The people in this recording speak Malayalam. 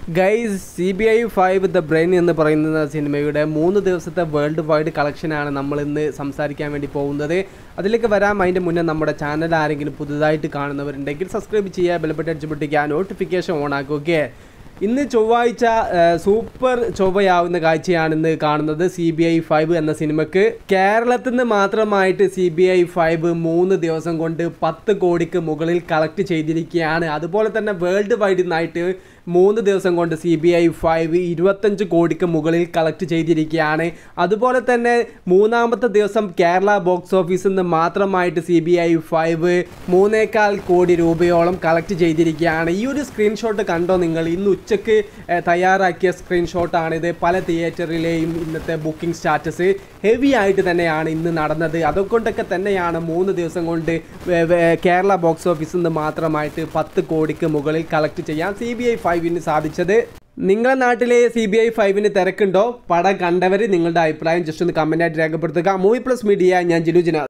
guys C B I five the brain എന്ന് പറയുന്ന സിനിമയുടെ മൂന്ന് ദിവസത്തെ വേൾഡ് വൈഡ് കളക്ഷനാണ് നമ്മൾ ഇന്ന് സംസാരിക്കാൻ വേണ്ടി പോകുന്നത് അതിലേക്ക് വരാൻ അതിൻ്റെ മുന്നേ നമ്മുടെ ചാനൽ ആരെങ്കിലും പുതുതായിട്ട് കാണുന്നവരുണ്ടെങ്കിൽ സബ്സ്ക്രൈബ് ചെയ്യുക ബെൽബട്ടൺ അടിച്ചു പൊട്ടിക്കുക നോട്ടിഫിക്കേഷൻ ഓൺ ആക്കുക ഓക്കെ ഇന്ന് ചൊവ്വാഴ്ച ആ, സൂപ്പർ ചൊവ്വയാവുന്ന കാഴ്ചയാണ് ഇന്ന് കാണുന്നത് സി ബി ഐ ഫൈവ് എന്ന സിനിമക്ക് കേരളത്തിൽ നിന്ന് മാത്രമായിട്ട് സി ബി ഐ ഫൈവ് മൂന്ന് ദിവസം കൊണ്ട് പത്ത് കോടിക്ക് മുകളിൽ കളക്ട് ചെയ്തിരിക്കുകയാണ് അതുപോലെ തന്നെ വേൾഡ് വൈഡ് നിന്നായിട്ട് മൂന്ന് ദിവസം കൊണ്ട് സി ബി ഐ ഫൈവ് ഇരുപത്തഞ്ച് കോടിക്ക് മുകളിൽ കളക്ട് ചെയ്തിരിക്കുകയാണ് അതുപോലെ തന്നെ മൂന്നാമത്തെ ദിവസം കേരള ബോക്സ് ഓഫീസിൽ നിന്ന് മാത്രമായിട്ട് സി ബി ഐ ഫൈവ് മൂന്നേകാൽ കോടി രൂപയോളം കളക്ട് ചെയ്തിരിക്കുകയാണ് ഈ ഒരു സ്ക്രീൻഷോട്ട് കണ്ടോ നിങ്ങൾ ഇന്ന് ഉച്ചയ്ക്ക് ഏഹ്, തയ്യാറാക്കിയ സ്ക്രീൻഷോട്ടാണിത് പല തിയേറ്ററിലെയും ഇന്നത്തെ ബുക്കിംഗ് സ്റ്റാറ്റസ് ഹെവി ആയിട്ട് തന്നെയാണ് ഇന്ന് നടന്നത് അതുകൊണ്ടൊക്കെ തന്നെയാണ് മൂന്ന് ദിവസം കൊണ്ട് വേ- വേ- കേരള ബോക്സ് ഓഫീസിൽ നിന്ന് മാത്രമായിട്ട് പത്ത് കോടിക്ക് മുകളിൽ കളക്ട് ചെയ്യാൻ സി ബി ഐ ഫൈവിന് സാധിച്ചത് നിങ്ങളുടെ നാട്ടിലെ സി ബി ഐ ഫൈവിന് തിരക്കുണ്ടോ പടം കണ്ടവർ നിങ്ങളുടെ അഭിപ്രായം ജസ്റ്റ് ഒന്ന് കമൻ്റായിട്ട് രേഖപ്പെടുത്തുക മൂവി പ്ലസ് മീഡിയ ഞാൻ ജിലു ജിന